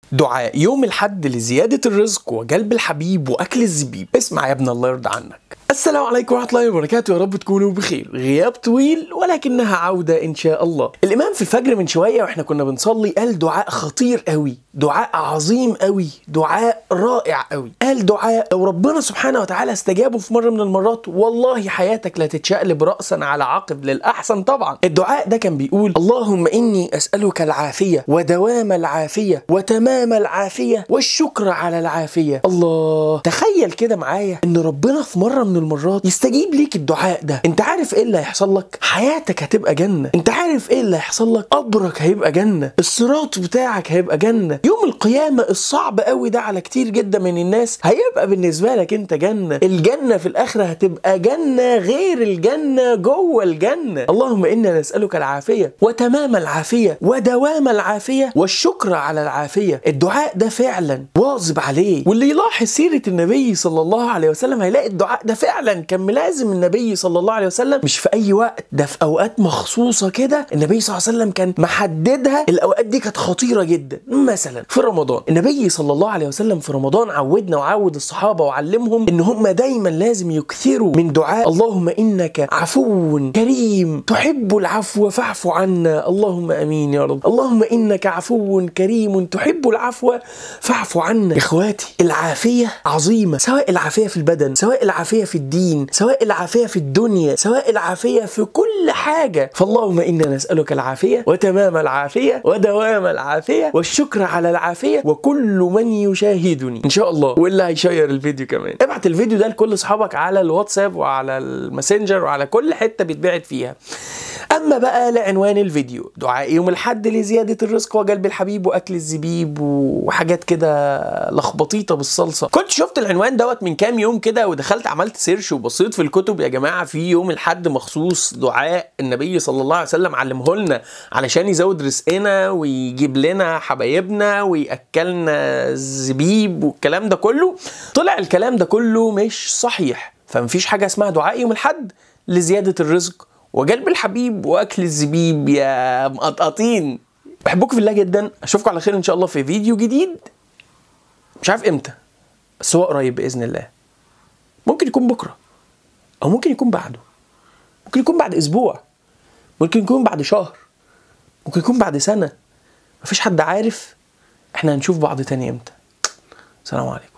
دعاء يوم الحد لزيادة الرزق وجلب الحبيب وأكل الزبيب اسمع يا ابن الله يرضى عنك السلام عليكم ورحمة الله وبركاته يا رب تكونوا بخير غياب طويل ولكنها عودة إن شاء الله الإمام في الفجر من شوية وإحنا كنا بنصلي قال دعاء خطير قوي دعاء عظيم قوي دعاء رائع قوي قال دعاء لو ربنا سبحانه وتعالى استجابه في مرة من المرات والله حياتك لا تتشقلب رأسا على عقب للأحسن طبعا الدعاء ده كان بيقول اللهم إني أسألك العافية ودوام العافية وتمام العافية والشكر على العافية الله تخيل كده معايا إن ربنا في مرة من المرات يستجيب ليك الدعاء ده انت عارف ايه اللي هيحصل لك حياتك هتبقى جنة انت عارف ايه اللي هيحصل لك قبرك هيبقى جنة الصراط بتاعك هيبقى جنة يوم القيامة الصعب قوي ده على كتير جدا من الناس هيبقى بالنسبة لك انت جنة الجنة في الاخرة هتبقى جنة غير الجنة جوه الجنة اللهم انا نسألك العافية وتمام العافية ودوام العافية والشكر على العافية الدعاء ده فعلا واظب عليه واللي يلاحظ سيرة النبي صلى الله عليه وسلم هيلاقي الدعاء ده فعلا كان ملازم النبي صلى الله عليه وسلم مش في اي وقت ده في اوقات مخصوصه كده النبي صلى الله عليه وسلم كان محددها الاوقات دي كانت خطيره جدا مثلا في رمضان النبي صلى الله عليه وسلم في رمضان عودنا وعود الصحابه وعلمهم ان هم دايما لازم يكثروا من دعاء اللهم انك عفو كريم تحب العفو فاعف عنا اللهم امين يا رب اللهم انك عفو كريم تحب العفو فاعف عنا يا اخواتي العافيه عظيمه سواء العافيه في البدن سواء العافيه في الدين سواء العافيه في الدنيا سواء العافيه في كل حاجه فاللهم انا نسالك العافيه وتمام العافيه ودوام العافيه والشكر على العافيه وكل من يشاهدني ان شاء الله واللي هيشير الفيديو كمان ابعت الفيديو ده لكل اصحابك على الواتساب وعلى الماسنجر وعلى كل حته بيتبعت فيها اما بقى لعنوان الفيديو دعاء يوم الحد لزياده الرزق وجلب الحبيب واكل الزبيب وحاجات كده لخبطيطه بالصلصه كنت شفت العنوان دوت من كام يوم كده ودخلت عملت سيرش وبصيت في الكتب يا جماعه في يوم الحد مخصوص دعاء النبي صلى الله عليه وسلم علمه لنا علشان يزود رزقنا ويجيب لنا حبايبنا وياكلنا الزبيب والكلام ده كله طلع الكلام ده كله مش صحيح فمفيش حاجه اسمها دعاء يوم الحد لزياده الرزق وجلب الحبيب واكل الزبيب يا مقطقطين بحبكم في الله جدا اشوفكم على خير ان شاء الله في فيديو جديد مش عارف امتى بس هو قريب باذن الله ممكن يكون بكره او ممكن يكون بعده ممكن يكون بعد اسبوع ممكن يكون بعد شهر ممكن يكون بعد سنه مفيش حد عارف احنا هنشوف بعض تاني امتى السلام عليكم